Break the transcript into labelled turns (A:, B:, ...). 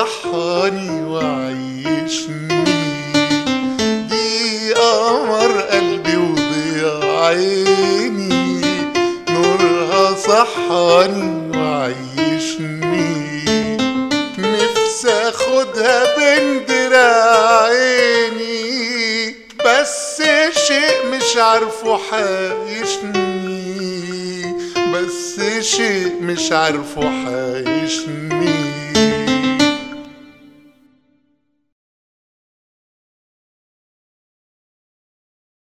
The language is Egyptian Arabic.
A: صحاني وعيشني دي قمر قلبي وضياء عيني نورها صحاني وعيشني نفسي اخدها بين دراعيني بس شيء مش عارفه حايشني بس شيء مش عارفه حايشني